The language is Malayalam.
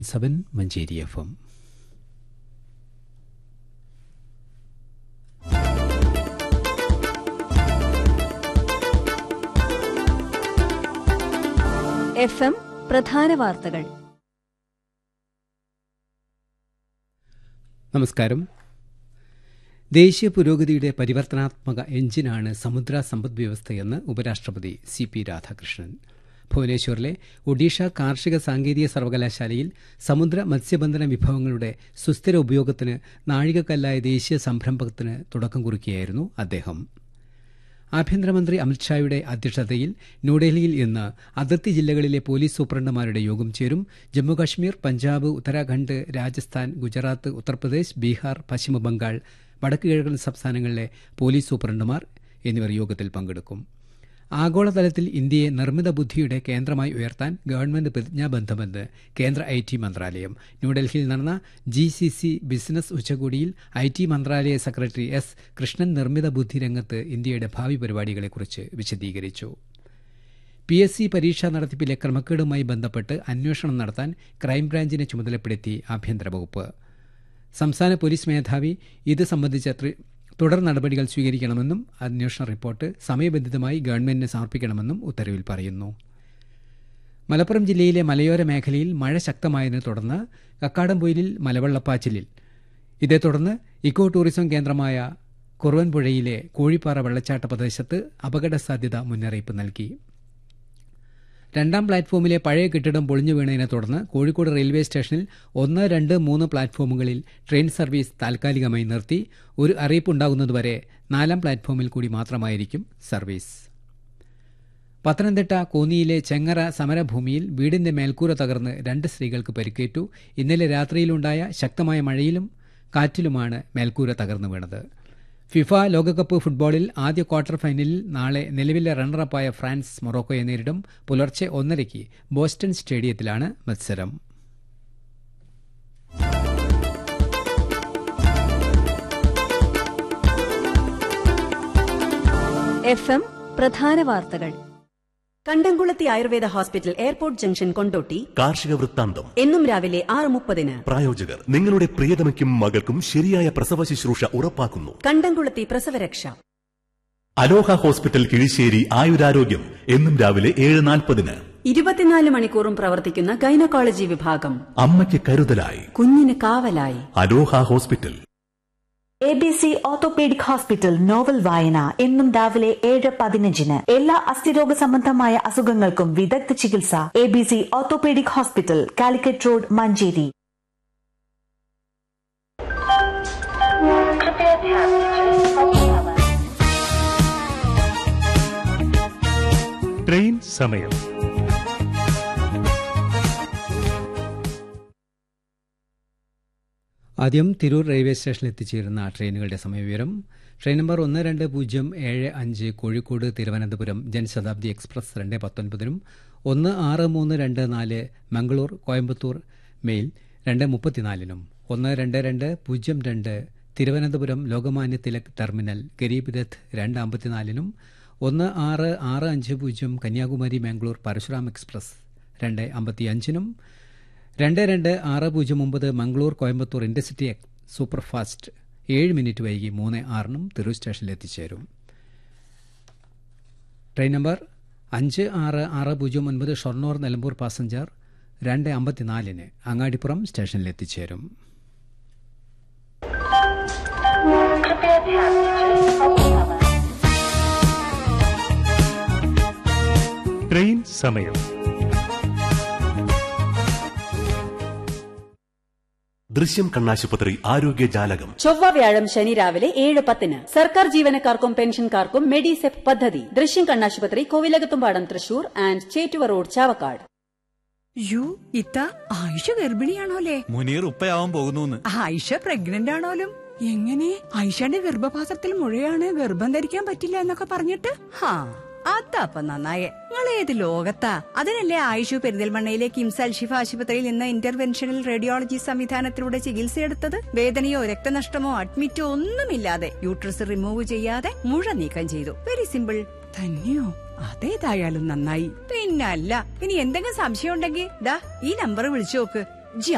seven Manjeri F M F M പ്രധാന വാർത്തകൾ നമസ്കാരം ദേശീയ പുരോഗതിയുടെ പരിവർത്തനാത്മക എഞ്ചിനാണ് സമുദ്ര സമ്പദ് വ്യവസ്ഥയെന്ന് ഉപരാഷ്ട്രപതി സി പി രാധാകൃഷ്ണൻ ഭുവനേശ്വറിലെ ഒഡീഷ കാർഷിക സാങ്കേതിക സർവകലാശാലയിൽ സമുദ്ര മത്സ്യബന്ധന വിഭവങ്ങളുടെ സുസ്ഥിര ഉപയോഗത്തിന് നാഴികക്കല്ലായ ദേശീയ സംരംഭത്തിന് തുടക്കം കുറിക്കുകയായിരുന്നു അദ്ദേഹം ആഭ്യന്തരമന്ത്രി അമിത്ഷായുടെ അധ്യക്ഷതയിൽ ന്യൂഡൽഹിയിൽ ഇന്ന് അതിർത്തി ജില്ലകളിലെ പോലീസ് സൂപ്രണ്ടുമാരുടെ യോഗം ചേരും ജമ്മുകശ്മീർ പഞ്ചാബ് ഉത്തരാഖണ്ഡ് രാജസ്ഥാൻ ഗുജറാത്ത് ഉത്തർപ്രദേശ് ബീഹാർ പശ്ചിമബംഗാൾ വടക്ക് കിഴക്കൻ സംസ്ഥാനങ്ങളിലെ പോലീസ് സൂപ്രണ്ടുമാർ എന്നിവർ യോഗത്തിൽ പങ്കെടുക്കും ആഗോളതലത്തിൽ ഇന്ത്യയെ നിർമ്മിത ബുദ്ധിയുടെ കേന്ദ്രമായി ഉയർത്താൻ ഗവൺമെന്റ് പ്രതിജ്ഞാബദ്ധമെന്ന് കേന്ദ്ര ഐ ടി മന്ത്രാലയം ന്യൂഡൽഹിയിൽ നടന്ന ജി സി സി ബിസിനസ് ഉച്ചകോടിയിൽ ഐ ടി മന്ത്രാലയ സെക്രട്ടറി എസ് കൃഷ്ണൻ നിർമ്മിത ബുദ്ധി രംഗത്ത് ഇന്ത്യയുടെ ഭാവി പരിപാടികളെക്കുറിച്ച് വിശദീകരിച്ചു പി എസ് സി പരീക്ഷാ നടത്തിപ്പിലെ ക്രമക്കേടുമായി ബന്ധപ്പെട്ട് അന്വേഷണം നടത്താൻ ക്രൈംബ്രാഞ്ചിനെ ചുമതലപ്പെടുത്തി ആഭ്യന്തര വകുപ്പ് സംസ്ഥാന പോലീസ് മേധാവി ഇത് സംബന്ധിച്ച തുടർ നടപടികൾ സ്വീകരിക്കണമെന്നും അന്വേഷണ റിപ്പോർട്ട് സമയബന്ധിതമായി ഗവൺമെന്റിന് സമർപ്പിക്കണമെന്നും ഉത്തരവിൽ പറയുന്നു മലപ്പുറം ജില്ലയിലെ മലയോര മേഖലയിൽ മഴ ശക്തമായതിനെ തുടർന്ന് കക്കാടംപൊയിലിൽ മലവെള്ളപ്പാച്ചിലിൽ ഇതേ തുടർന്ന് ഇക്കോ ടൂറിസം കേന്ദ്രമായ കുറുവൻപുഴയിലെ കോഴിപ്പാറ വെള്ളച്ചാട്ട പ്രദേശത്ത് അപകട സാധ്യത മുന്നറിയിപ്പ് നൽകി രണ്ടാം പ്ലാറ്റ്ഫോമിലെ പഴയ കെട്ടിടം പൊളിഞ്ഞു വീണതിനെ തുടർന്ന് കോഴിക്കോട് റെയിൽവേ സ്റ്റേഷനിൽ ഒന്ന് രണ്ട് മൂന്ന് പ്ലാറ്റ്ഫോമുകളിൽ ട്രെയിൻ സർവീസ് താൽക്കാലികമായി നിർത്തി ഒരു അറിയിപ്പുണ്ടാകുന്നതുവരെ നാലാം പ്ലാറ്റ്ഫോമിൽ കൂടി മാത്രമായിരിക്കും സർവീസ് പത്തനംതിട്ട കോന്നിയിലെ ചെങ്ങറ സമരഭൂമിയിൽ വീടിന്റെ മേൽക്കൂര തകർന്ന് രണ്ട് സ്ത്രീകൾക്ക് പരിക്കേറ്റു ഇന്നലെ രാത്രിയിലുണ്ടായ ശക്തമായ മഴയിലും കാറ്റിലുമാണ് മേൽക്കൂര തകർന്നു വീണത് ഫിഫ ലോകകപ്പ് ഫുട്ബോളിൽ ആദ്യ ക്വാർട്ടർ ഫൈനലിൽ നാളെ നിലവിലെ റണ്ണറപ്പായ ഫ്രാൻസ് മൊറോക്കോയെ നേരിടും പുലർച്ചെ ഒന്നരയ്ക്ക് ബോസ്റ്റൺ സ്റ്റേഡിയത്തിലാണ് മത്സരം എഫ് എം പ്രധാന വാർത്തകൾ കണ്ടംകുളത്തി Ayurveda hospital airport junction Kondotty കാർഷിക വൃത്താന്തം എന്നും രാവിലെ ആറ് മുപ്പതിന് പ്രായോജകർ നിങ്ങളുടെ പ്രിയതമയ്ക്കും മകൾക്കും ശരിയായ പ്രസവ ശുശ്രൂഷ ഉറപ്പാക്കുന്നു കണ്ടംകുളത്തി പ്രസവരക്ഷ അലോഹ ഹോസ്പിറ്റൽ കിഴിശ്ശേരി ആയുരാരോഗ്യം എന്നും രാവിലെ ഏഴ് നാൽപ്പതിന് ഇരുപത്തിനാല് മണിക്കൂറും പ്രവർത്തിക്കുന്ന ഗൈനക്കോളജി വിഭാഗം അമ്മയ്ക്ക് കരുതലായി കുഞ്ഞിന് കാവലായി Aloha hospital A B C orthopaedic hospital novel വായന എന്നും രാവിലെ ഏഴ് പതിനഞ്ചിന് എല്ലാ അസ്ഥിരോഗ സംബന്ധമായ അസുഖങ്ങൾക്കും വിദഗ്ധ ചികിത്സ A B C orthopaedic hospital Calicut road Manjeri train സമയം ആദ്യം തിരൂർ റെയിൽവേ സ്റ്റേഷനിൽ എത്തിച്ചേരുന്ന ട്രെയിനുകളുടെ സമയവിവരം ട്രെയിൻ നമ്പർ ഒന്ന് രണ്ട് പൂജ്യം ഏഴ് അഞ്ച് കോഴിക്കോട് തിരുവനന്തപുരം ജനശതാബ്ദി എക്സ്പ്രസ് രണ്ട് പത്തൊൻപതിനും ഒന്ന് ആറ് മൂന്ന് രണ്ട് നാല് മംഗളൂർ കോയമ്പത്തൂർ മെയിൽ രണ്ട് മുപ്പത്തിനാലിനും ഒന്ന് രണ്ട് രണ്ട് പൂജ്യം രണ്ട് തിരുവനന്തപുരം ലോകമാന്യ തിലക് ടെർമിനൽ ഗരീബ് രഥ് രണ്ട് അമ്പത്തിനാലിനും ഒന്ന് ആറ് ആറ് അഞ്ച് പൂജ്യം കന്യാകുമാരി മാംഗ്ലൂർ പരശുറാം എക്സ്പ്രസ് രണ്ട് അമ്പത്തിയഞ്ചിനും രണ്ട് രണ്ട് ആറ് പൂജ്യം ഒമ്പത് മംഗളൂർ കോയമ്പത്തൂർ ഇന്റർസിറ്റി സൂപ്പർഫാസ്റ്റ് ഏഴ് മിനിറ്റ് വൈകി മൂന്ന് ആറിനും തിരൂർ സ്റ്റേഷനിൽ എത്തിച്ചേരും ട്രെയിൻ നമ്പർ അഞ്ച് ആറ് ആറ് പൂജ്യം ഒൻപത് ഷൊർണൂർ നിലമ്പൂർ പാസഞ്ചർ രണ്ട് അമ്പത്തിനാലിന് അങ്ങാടിപ്പുറം സ്റ്റേഷനിൽ എത്തിച്ചേരും ട്രെയിൻ സമയം ദൃശ്യം കണ്ണാശുപത്രി ആരോഗ്യ ജാലകം ചൊവ്വ വ്യാഴം ശനി രാവിലെ ഏഴ് പത്തിന് സർക്കാർ ജീവനക്കാർക്കും പെൻഷൻകാർക്കും മെഡിസെപ് പദ്ധതി ദൃശ്യം കണ്ണാശുപത്രി കോവിലകത്തുംപാടം തൃശൂർ ആൻഡ് ചേറ്റുവ റോഡ് ചാവക്കാട് യു ഇത്ത ആയിഷ ഗർഭിണിയാണോലേ മുനീർ ഉപ്പയാവാൻ പോകുന്നു ആയിഷ പ്രഗ്നന്റ് ആണോലും എങ്ങനെ ആയിഷയുടെ ഗർഭപാത്രത്തിൽ മുഴയാണ് ഗർഭം ധരിക്കാൻ പറ്റില്ല എന്നൊക്കെ പറഞ്ഞിട്ട് ഹാ അതപ്പ നന്നായേ നിങ്ങൾ ഏത് ലോകത്താ അതിനല്ലേ ആയിഷു പെരിന്തൽമണ്ണയിലെ കിംസ് അൽഷിഫ ആശുപത്രിയിൽ നിന്ന് ഇന്റർവെൻഷണൽ റേഡിയോളജി സംവിധാനത്തിലൂടെ ചികിത്സയെടുത്തത് വേദനയോ രക്തനഷ്ടമോ അഡ്മിറ്റോ ഒന്നുമില്ലാതെ യൂട്രസ് റിമൂവ് ചെയ്യാതെ മുഴ നീക്കം ചെയ്തു വെരി സിമ്പിൾ തന്നെയോ അതേതായാലും നന്നായി പിന്നല്ല ഇനി എന്തെങ്കിലും സംശയം ഉണ്ടെങ്കിൽ ദാ ഈ നമ്പർ വിളിച്ചു നോക്ക്